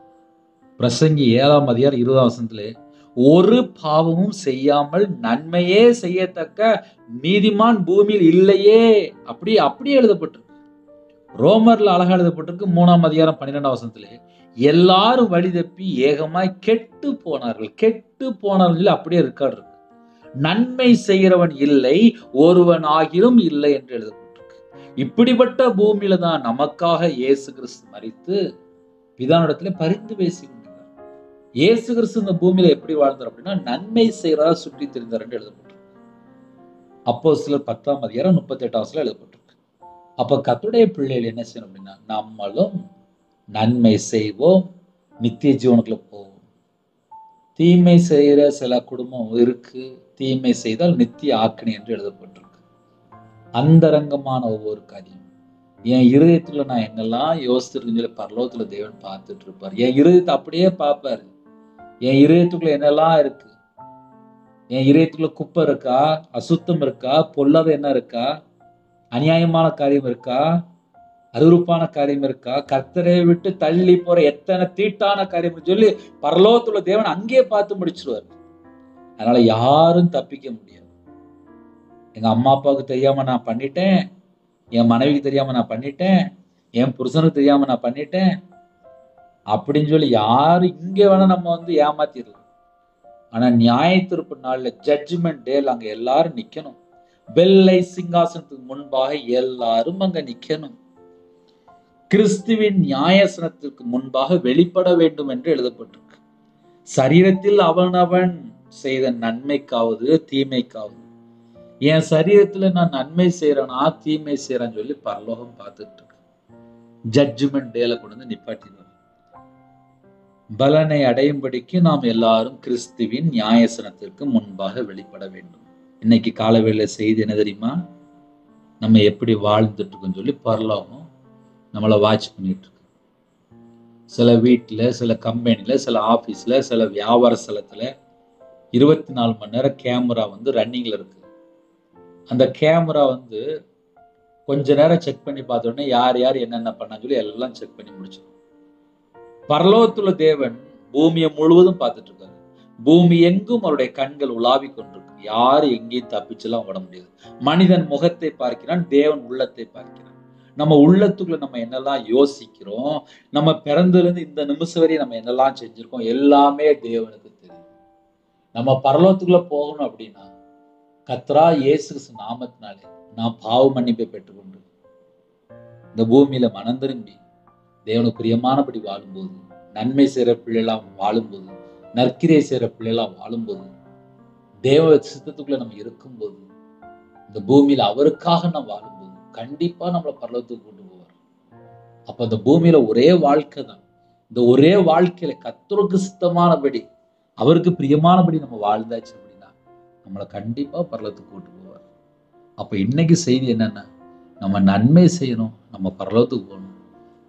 Speaker 1: பிரசங்கி ஏழாம் அதிகாரம் இருபதாம் வசனத்திலே ஒரு பாவமும் செய்யாமல் நன்மையே செய்யத்தக்க நீதிமான் பூமியில் இல்லையே அப்படி அப்படியே எழுதப்பட்டிருக்கு ரோமர்ல அழகா எழுதப்பட்டிருக்கு மூணாம் அதிகாரம் பன்னிரெண்டாம் வசனத்திலே எல்லாரும் வழி தப்பி ஏகமாய் கெட்டு போனார்கள் கெட்டு போனார்கள் சொல்லி அப்படியே ரெக்கார்டு இருக்கு நன்மை செய்கிறவன் இல்லை ஒருவன் ஆகிலும் இல்லை என்று எழுதப்பட்டிருக்கு இப்படிப்பட்ட பூமியில தான் நமக்காக இயேசு கிறிஸ்து மறித்து பிதானிடத்துல பரிந்து பேசி கொண்டிருந்தார் இயேசு கிறிஸ்து இந்த பூமியில எப்படி வாழ்ந்தார் அப்படின்னா நன்மை செய்கிறதா சுற்றி தெரிந்தார் என்று எழுதப்பட்டிருக்கு அப்போ சிலர் பத்தாம் அதிகாரம் முப்பத்தி எட்டாம் வசனம் எழுதப்பட்டிருக்கு அப்ப கத்துடைய பிள்ளைகள் என்ன செய்யணும் அப்படின்னா நம்மளும் நன்மை செய்வோம் நித்திய ஜீவனுக்குள்ள போவோம் தீமை செய்கிற சில குடும்பம் இருக்கு தீமை செய்தால் நித்திய ஆக்கினி என்று எழுதப்பட்டிருக்கு அந்தரங்கமான ஒவ்வொரு காரியம் என் இருதயத்துல நான் என்னெல்லாம் யோசிச்சிருக்குன்னு சொல்லி பரலோகத்துல தேவன் பார்த்துட்டு இருப்பார் என் இருதயத்தை அப்படியே பார்ப்பாரு என் இருதயத்துக்குள்ள என்னெல்லாம் இருக்கு என் இருதயத்துக்குள்ள குப்பை இருக்கா அசுத்தம் இருக்கா பொல்லாத என்ன இருக்கா அநியாயமான காரியம் இருக்கா அருவருப்பான காரியம் இருக்கா கர்த்தரை விட்டு தள்ளி போற எத்தனை தீட்டான காரியம் சொல்லி பரலோகத்துல தேவன் அங்கேயே பார்த்து முடிச்சிருவார் அதனால யாரும் தப்பிக்க முடியாது எங்க அம்மா அப்பாவுக்கு தெரியாம நான் பண்ணிட்டேன் என் மனைவிக்கு தெரியாம நான் பண்ணிட்டேன் என் புருஷனுக்கு தெரியாம நான் பண்ணிட்டேன் அப்படின்னு சொல்லி யாரும் இங்க வேணா நம்ம வந்து ஏமாத்திடலாம் ஆனா நியாய திருப்பு நாள்ல ஜட்ஜ்மெண்ட் டேல அங்க எல்லாரும் நிக்கணும் வெள்ளை சிங்காசனத்துக்கு முன்பாக எல்லாரும் அங்க நிக்கணும் கிறிஸ்துவின் நியாயசனத்திற்கு முன்பாக வெளிப்பட வேண்டும் என்று எழுதப்பட்டிருக்கு சரீரத்தில் அவனவன் செய்த நன்மைக்காவது தீமைக்காவது என் சரீரத்துல நான் நன்மை செய்யறேனா தீமை செய்யறேன்னு சொல்லி பரலோகம் பார்த்துட்டு இருக்கு ஜட்ஜ்மெண்ட் டேல கொண்டு வந்து நிப்பாட்டிடுவார் பலனை அடையும்படிக்கு நாம் எல்லாரும் கிறிஸ்துவின் நியாயசனத்திற்கு முன்பாக வெளிப்பட வேண்டும் இன்னைக்கு காலவேளை செய்தி என்ன தெரியுமா நம்ம எப்படி வாழ்ந்துட்டு இருக்கோம்னு சொல்லி பரலோகம் நம்மளை வாட்ச் பண்ணிட்டு இருக்கு சில வீட்டில் சில கம்பெனியில் சில ஆஃபீஸில் சில வியாபார ஸ்தலத்தில் இருபத்தி நாலு மணி நேரம் கேமரா வந்து ரன்னிங்கில் இருக்கு அந்த கேமரா வந்து கொஞ்ச நேரம் செக் பண்ணி பார்த்த உடனே யார் யார் என்னென்ன பண்ணான்னு சொல்லி எல்லாம் செக் பண்ணி முடிச்சிடும் பரலோகத்துள்ள தேவன் பூமியை முழுவதும் பார்த்துட்டு இருக்காரு பூமி எங்கும் அவருடைய கண்கள் உலாவி கொண்டிருக்கு யாரும் எங்கேயும் தப்பிச்செல்லாம் விட முடியாது மனிதன் முகத்தை பார்க்கிறான் தேவன் உள்ளத்தை பார்க்கிறான் நம்ம உள்ளத்துக்குள்ள நம்ம என்னெல்லாம் யோசிக்கிறோம் நம்ம பிறந்ததுலேருந்து இந்த நிமிஷம் வரையும் நம்ம என்னெல்லாம் செஞ்சிருக்கோம் எல்லாமே தேவனுக்கு தெரியும் நம்ம பரலோகத்துக்குள்ள போகணும் அப்படின்னா கத்ரா இயேசு கிறிஸ்து நாமத்தினாலே நான் பாவ மன்னிப்பை பெற்றுக்கொண்டு இந்த பூமியில மனம் திரும்பி தேவனுக்கு பிரியமானபடி வாழும்போது நன்மை செய்கிற பிள்ளைலாம் வாழும்போது நற்கிரை செய்கிற பிள்ளைலாம் வாழும்போது தேவ சித்தத்துக்குள்ள நம்ம இருக்கும்போது இந்த பூமியில அவருக்காக நம்ம வாழும்போது கண்டிப்பா நம்மளை பரலோகத்துக்கு கொண்டு போவார் அப்ப அந்த பூமியில ஒரே வாழ்க்கை தான் இந்த ஒரே வாழ்க்கையில கத்தருக்கு சித்தமானபடி அவருக்கு பிரியமானபடி நம்ம வாழ்ந்தாச்சு அப்படின்னா நம்மளை கண்டிப்பா பரலோகத்துக்கு கொண்டு போவார் அப்ப இன்னைக்கு செய்தி என்னன்னா நம்ம நன்மை செய்யணும் நம்ம பரலோகத்துக்கு போகணும்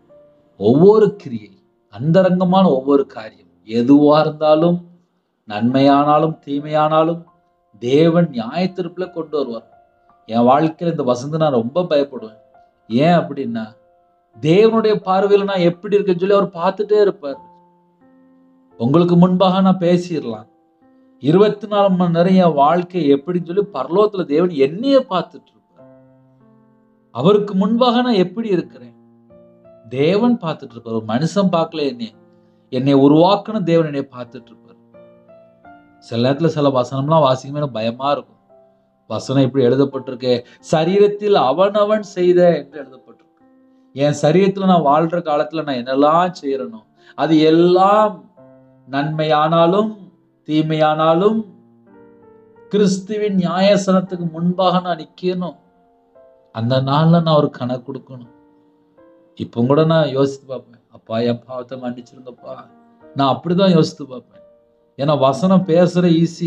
Speaker 1: ஒவ்வொரு கிரியை அந்தரங்கமான ஒவ்வொரு காரியம் எதுவா இருந்தாலும் நன்மையானாலும் தீமையானாலும் தேவன் நியாயத்திருப்புல கொண்டு வருவார் என் வாழ்க்கையில இந்த வசந்த நான் ரொம்ப பயப்படுவேன் ஏன் அப்படின்னா தேவனுடைய பார்வையில நான் எப்படி இருக்கேன்னு சொல்லி அவர் பார்த்துட்டே இருப்பார் உங்களுக்கு முன்பாக நான் பேசிடலாம் இருபத்தி நாலு மணி நேரம் என் வாழ்க்கை எப்படின்னு சொல்லி பரலோகத்துல தேவன் என்னையே பார்த்துட்டு இருப்பார் அவருக்கு முன்பாக நான் எப்படி இருக்கிறேன் தேவன் பார்த்துட்டு இருப்பார் ஒரு மனுஷன் பார்க்கல என்னை என்னை உருவாக்குன தேவன் என்னை பார்த்துட்டு இருப்பார் சில நேரத்துல சில வசனம்லாம் வாசிக்குமே எனக்கு பயமா இருக்கும் வசனம் இப்படி எழுதப்பட்டிருக்கு சரீரத்தில் அவனவன் செய்த என்று எழுதப்பட்டிருக்கு என் சரீரத்துல நான் வாழ்ற காலத்துல நான் என்னெல்லாம் செய்யறனோ அது எல்லாம் நன்மையானாலும் தீமையானாலும் கிறிஸ்துவின் நியாயசனத்துக்கு முன்பாக நான் நிக்கணும் அந்த நாள்ல நான் ஒரு கணக்கு கொடுக்கணும் இப்போ கூட நான் யோசித்து பார்ப்பேன் அப்பா என் பாவத்தை மன்னிச்சிருங்கப்பா நான் அப்படிதான் யோசித்து பார்ப்பேன் ஏன்னா வசனம் பேசுற ஈஸி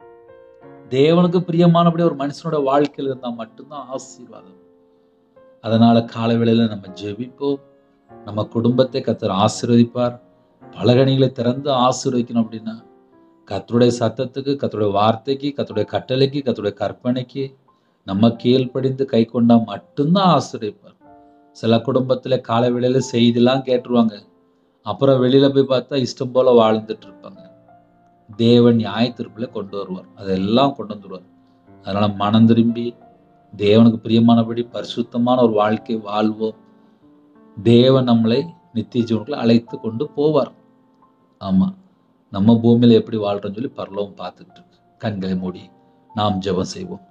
Speaker 1: தேவனுக்கு பிரியமானபடி ஒரு மனுஷனோட வாழ்க்கையில் இருந்தா மட்டும்தான் ஆசீர்வாதம் அதனால காலை வேளையில நம்ம ஜெபிப்போம் நம்ம குடும்பத்தை கத்தர் ஆசீர்வதிப்பார் பலகணிகளை திறந்து ஆசீர்வதிக்கணும் அப்படின்னா கத்தருடைய சத்தத்துக்கு கத்தருடைய வார்த்தைக்கு கத்தருடைய கட்டளைக்கு கத்தருடைய கற்பனைக்கு நம்ம கீழ்ப்படிந்து கை கொண்டா மட்டும்தான் ஆசீர்வதிப்பார் சில குடும்பத்துல காலை வேளையில செய்திலாம் கேட்டுருவாங்க அப்புறம் வெளியில போய் பார்த்தா இஷ்டம் போல வாழ்ந்துட்டு இருப்பாங்க தேவன் நியாயத்திருப்புல கொண்டு வருவார் அதெல்லாம் கொண்டு வந்துருவார் அதனால மனம் திரும்பி தேவனுக்கு பிரியமானபடி பரிசுத்தமான ஒரு வாழ்க்கை வாழ்வோம் தேவன் நம்மளை நித்திய ஜீவனுக்குள்ள அழைத்து கொண்டு போவார் ஆமா நம்ம பூமியில எப்படி வாழ்றோம்னு சொல்லி பரலோகம் பார்த்துட்டு இருக்கு கண்களை மூடி நாம் ஜெபம் செய்வோம்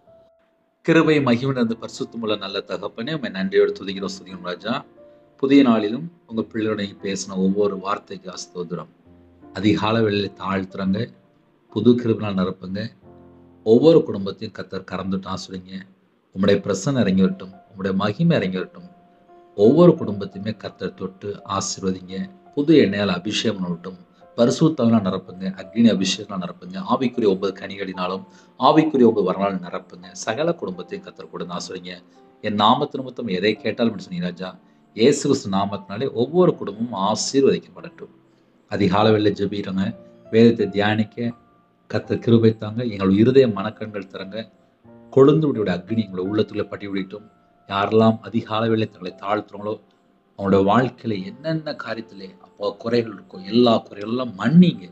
Speaker 1: கிருபை மகிழ்ந்த பரிசுத்தமுள்ள நல்ல தகப்பனே உண்மை நன்றியோடு துதிக்கிறோம் சுதிக்கும் ராஜா புதிய நாளிலும் உங்க பிள்ளையோட பேசின ஒவ்வொரு வார்த்தைக்கு அஸ்தோதிரம் அதிகால வேளையில தாழ்த்துறங்க புது கிருபினால் நிரப்புங்க ஒவ்வொரு குடும்பத்தையும் கத்தர் கறந்துட்டு ஆசுறீங்க உம்முடைய பிரசன்னம் இறங்கி வரட்டும் உம்முடைய மகிமை இறங்கி வரட்டும் ஒவ்வொரு குடும்பத்தையுமே கத்தர் தொட்டு ஆசீர்வதிங்க புது எண்ணெயால் அபிஷேகம் பண்ணட்டும் பரிசுத்தவனால் நிரப்புங்க அக்னி அபிஷேகம் நிரப்புங்க ஆவிக்குரிய ஒன்பது கனிகளினாலும் ஆவிக்குரிய ஒன்பது வரலாறு நிரப்புங்க சகல குடும்பத்தையும் கத்தர் கூட ஆசுறீங்க என் நாமத்து நிமித்தம் எதை கேட்டாலும் சொன்னீங்க ராஜா இயேசு கிறிஸ்து நாமத்தினாலே ஒவ்வொரு குடும்பமும் ஆசீர்வதிக்கப்படட்டும் அதிகால வெளில ஜெபிக்கிறோங்க வேதத்தை தியானிக்க கத்த கிருபை தாங்க எங்கள் இருதய மனக்கண்கள் தரங்க கொழுந்து விடைய அக்னி எங்களை உள்ளத்துக்குள்ள பட்டி விடட்டும் யாரெல்லாம் அதிகால வேலை தங்களை தாழ்த்துறாங்களோ அவங்களோட வாழ்க்கையில என்னென்ன காரியத்திலே அப்போ குறைகள் இருக்கும் எல்லா குறைகளெல்லாம் மன்னிங்க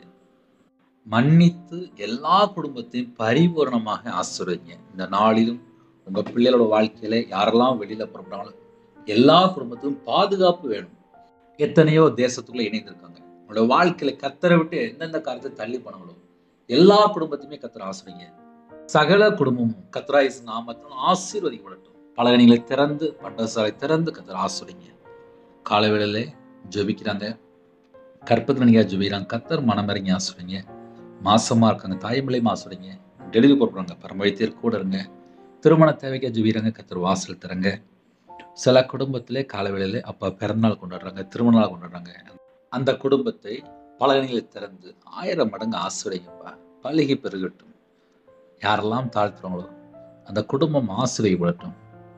Speaker 1: மன்னித்து எல்லா குடும்பத்தையும் பரிபூர்ணமாக ஆசிர்வதிங்க இந்த நாளிலும் உங்க பிள்ளைகளோட வாழ்க்கையில யாரெல்லாம் வெளியில புறப்படுறாங்களோ எல்லா குடும்பத்துக்கும் பாதுகாப்பு வேணும் எத்தனையோ தேசத்துக்குள்ள இணைந்திருக்காங்க உங்களோட வாழ்க்கையில கத்தரை விட்டு எந்தெந்த காரியத்தை தள்ளி போனாங்களோ எல்லா குடும்பத்தையுமே கத்தர் ஆசிரியங்க சகல குடும்பமும் கத்ராயிஸ் நாமத்தினால் ஆசீர்வதிக்கப்படட்டும் பலகணிகளை திறந்து பண்டசாலை திறந்து கத்தர் ஆசிரியங்க காலை வேளையில ஜெபிக்கிறாங்க கற்பத்தில் நீங்க ஜெபிக்கிறாங்க கத்தர் மனமிறங்கி ஆசிரியங்க மாசமா இருக்காங்க தாய்மொழி ஆசிரியங்க டெலிவரி போடுறாங்க பரமவைத்தியர் கூட இருங்க திருமண தேவைக்கு ஜெபிக்கிறாங்க கத்தர் வாசல் திறங்க சில குடும்பத்திலே காலவேளையில அப்பா பிறந்தநாள் கொண்டாடுறாங்க திருமண நாள் கொண்டாடுறாங்க அந்த குடும்பத்தை பலகணிகளை திறந்து ஆயிரம் மடங்கு ஆசிரியப்பா பழகி பெருகட்டும் யாரெல்லாம் தாழ்த்துறாங்களோ அந்த குடும்பம் ஆசிரியப்படட்டும்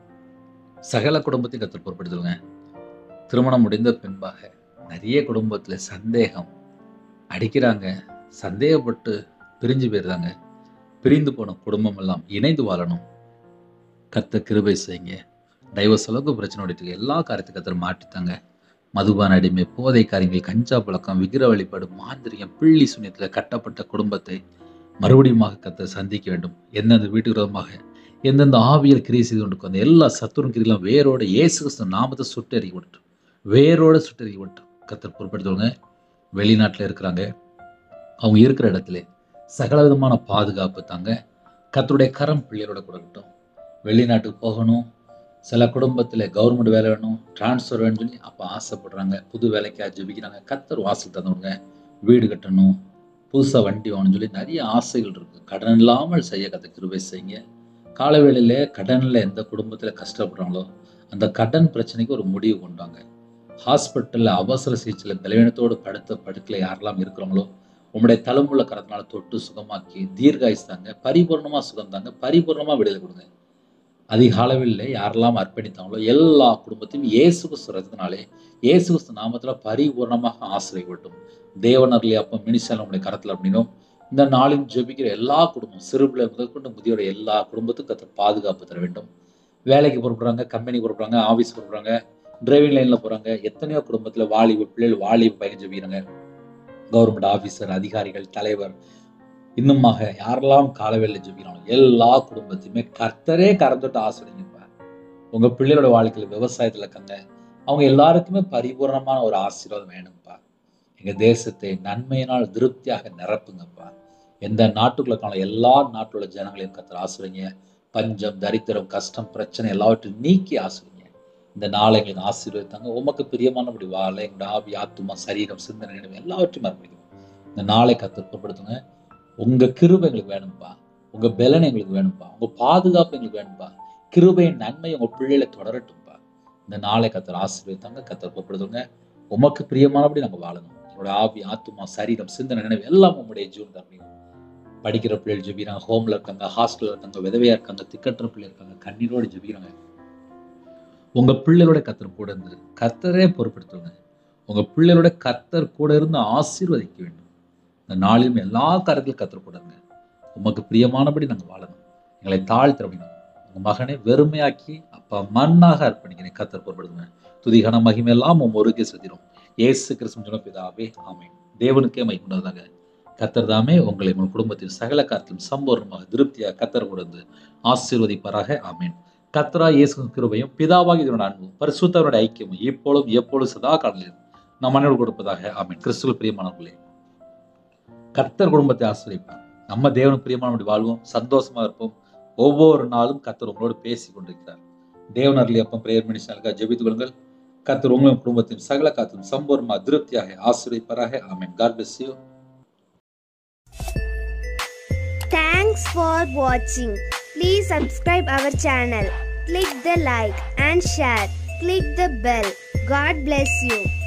Speaker 1: சகல குடும்பத்தையும் கத்தர் பொறுப்படுத்துவங்க திருமணம் முடிந்த பின்பாக நிறைய குடும்பத்துல சந்தேகம் அடிக்கிறாங்க சந்தேகப்பட்டு பிரிஞ்சு போயிருந்தாங்க பிரிந்து போன குடும்பம் எல்லாம் இணைந்து வாழணும் கத்த கிருபை செய்யுங்க டைவர்ஸ் அளவுக்கு பிரச்சனை ஓடிட்டு இருக்கு எல்லா காரியத்தையும் கத்தர் மாற்றித்தாங்க மதுபான அடிமை போதை காரியங்கள் கஞ்சா பழக்கம் விக்கிர வழிபாடு மாந்திரியம் பிள்ளி சுனியத்துல கட்டப்பட்ட குடும்பத்தை மறுபடியுமாக கத்த சந்திக்க வேண்டும் எந்தெந்த வீட்டு விரோதமாக எந்தெந்த ஆவியல் கிரியை செய்து கொண்டு அந்த எல்லா சத்துரும் கிரிகளும் வேரோட இயேசு கிறிஸ்து நாமத்தை சுட்டெறி விட்டோம் வேரோட சுட்டெறி விட்டோம் கத்தர் பொறுப்படுத்துவங்க வெளிநாட்டில் இருக்கிறாங்க அவங்க இருக்கிற இடத்துல சகல விதமான பாதுகாப்பு தாங்க கத்தருடைய கரம் பிள்ளைகளோட கொடுக்கட்டும் வெளிநாட்டுக்கு போகணும் சில குடும்பத்தில் கவர்மெண்ட் வேலை வேணும் டிரான்ஸ்ஃபர் வேணும்னு சொல்லி அப்போ ஆசைப்படுறாங்க புது வேலைக்காக ஜெபிக்கிறாங்க கத்தர் வாசல் தந்தவங்க வீடு கட்டணும் புதுசாக வண்டி வாங்கணும்னு சொல்லி நிறைய ஆசைகள் இருக்குது கடன் இல்லாமல் செய்ய கத்த கிருபை செய்யுங்க கால வேளையில கடனில் எந்த குடும்பத்தில் கஷ்டப்படுறாங்களோ அந்த கடன் பிரச்சனைக்கு ஒரு முடிவு கொண்டாங்க ஹாஸ்பிட்டலில் அவசர சிகிச்சையில் பலவீனத்தோடு படுத்த படுக்கையில் யாரெல்லாம் இருக்கிறாங்களோ உங்களுடைய தலைமுள்ள கரத்தினால தொட்டு சுகமாக்கி தீர்காயுஸ் தாங்க பரிபூர்ணமாக சுகம் தாங்க பரிபூர்ணமாக விடுதலை கொடுங்க அதிக அளவில் யாரெல்லாம் அர்ப்பணித்தாங்களோ எல்லா குடும்பத்தையும் இயேசு கிறிஸ்து ரத்தத்தினாலே இயேசு கிறிஸ்து நாமத்தில் பரிபூர்ணமாக ஆசிரியப்பட்டும் தேவனர்லி அப்போ மினிசல் நம்முடைய கரத்தில் அப்படின்னும் இந்த நாளில் ஜெபிக்கிற எல்லா குடும்பம் சிறுபிள்ளை முதற்கொண்டு முதியோட எல்லா குடும்பத்துக்கும் கத்த பாதுகாப்பு தர வேண்டும் வேலைக்கு புறப்படுறாங்க கம்பெனி புறப்படுறாங்க ஆஃபீஸ் புறப்படுறாங்க டிரைவிங் லைனில் போகிறாங்க எத்தனையோ குடும்பத்தில் வாலிப பிள்ளைகள் வாலிப பையன் ஜெபிக்கிறாங்க கவர்மெண்ட் ஆஃபீஸர் அதிகாரிகள் தலைவர் இன்னுமாக யாரெல்லாம் காலவேல ஜெபிக்கிறாங்க எல்லா குடும்பத்தையுமே கர்த்தரே கறந்துட்டு ஆசிரியங்கப்பா உங்க பிள்ளைகளோட வாழ்க்கையில விவசாயத்துல இருக்காங்க அவங்க எல்லாருக்குமே பரிபூர்ணமான ஒரு ஆசீர்வாதம் வேணும்ப்பா எங்க தேசத்தை நன்மையினால் திருப்தியாக நிரப்புங்கப்பா எந்த நாட்டுக்குள்ள காண எல்லா நாட்டுள்ள ஜனங்களையும் கத்தர் ஆசிரியங்க பஞ்சம் தரித்திரம் கஷ்டம் பிரச்சனை எல்லாவற்றையும் நீக்கி ஆசிரியங்க இந்த நாளை எங்களுக்கு ஆசீர்வதித்தாங்க உமக்கு பிரியமானபடி வாழ எங்களோட ஆவி ஆத்துமா சரீரம் சிந்தனை நினைவு எல்லாவற்றையும் அர்ப்பணிக்கும் இந்த நாளை கத்திரப்படுத்துங்க உங்க கிருபை எங்களுக்கு வேணும்ப்பா உங்க பலன் எங்களுக்கு வேணும்ப்பா உங்க பாதுகாப்பு எங்களுக்கு வேணும்ப்பா கிருபையின் நன்மை உங்க பிள்ளைகளை தொடரட்டும்ப்பா இந்த நாளை கத்தர் ஆசீர்வதித்தாங்க கத்தர் ஒப்படுத்துங்க உமக்கு பிரியமானபடி நாங்க வாழணும் எங்களோட ஆவி ஆத்துமா சரீரம் சிந்தனை நினைவு எல்லாம் உங்களுடைய ஜீவன் தரணும் படிக்கிற பிள்ளைகள் ஜெபிக்கிறாங்க ஹோம்ல இருக்காங்க ஹாஸ்டல்ல இருக்காங்க விதவையா இருக்காங்க திக்கற்ற பிள்ளை இருக்காங்க கண்ணீரோடு ஜெபிக்கிறாங்க உங்க பிள்ளைகளோட கத்தர் கூட இருந்து கர்த்தரே பொறுப்படுத்துங்க உங்க பிள்ளைகளோட கர்த்தர் கூட இருந்து ஆசீர்வதிக்க வேண்டும் இந்த நாளிலும் எல்லா காரியத்திலும் கத்தர் கூட இருங்க உமக்கு பிரியமானபடி நாங்கள் வாழணும் எங்களை தாழ்த்த அப்படின்னா உங்க மகனை வெறுமையாக்கி அப்பா மண்ணாக அர்ப்பணிக்கிறேன் கத்தர் பொறுப்படுத்துங்க துதிகன மகிமை எல்லாம் உம் ஒருக்கே செலுத்திடும் ஏசு கிறிஸ்துவின் சொன்ன பிதாவே ஆமென் தேவனுக்கே மகிமுன்னதாங்க கத்தர் தாமே உங்களை உங்கள் குடும்பத்தின் சகல காத்திலும் சம்பூர்ணமாக திருப்தியாக கத்தர் கொடுத்து ஆசீர்வதிப்பாராக ஆமேன் கத்தரா இயேசு கிருபையும் பிதாவாகி இதனோட அன்பும் பரிசுத்தவரோட ஐக்கியமும் இப்பொழுதும் எப்பொழுதும் சதா காலையிலும் நம் மனைவி கொடுப்பதாக ஆமேன் கிறிஸ்துவ பிரியமானவர்களே கர்த்தர் குடும்பத்தை ஆசிரியப்பார் நம்ம தேவனுக்கு பிரியமானபடி வாழ்வோம் சந்தோஷமா இருப்போம் ஒவ்வொரு நாளும் கர்த்தர் உங்களோடு பேசி கொண்டிருக்கிறார் தேவனர்லி அப்பம் பிரேயர் மினிஷனுக்காக ஜெபித்துக் கொள்ளுங்கள் கர்த்தர் உங்களும் குடும்பத்தின் சகல காத்திலும் சம்பூர்ணமா திருப்தியாக ஆசிரியப்பாராக amen God bless you
Speaker 2: Thanks for watching. Please subscribe our channel. Click the like and share. Click the bell. God bless you.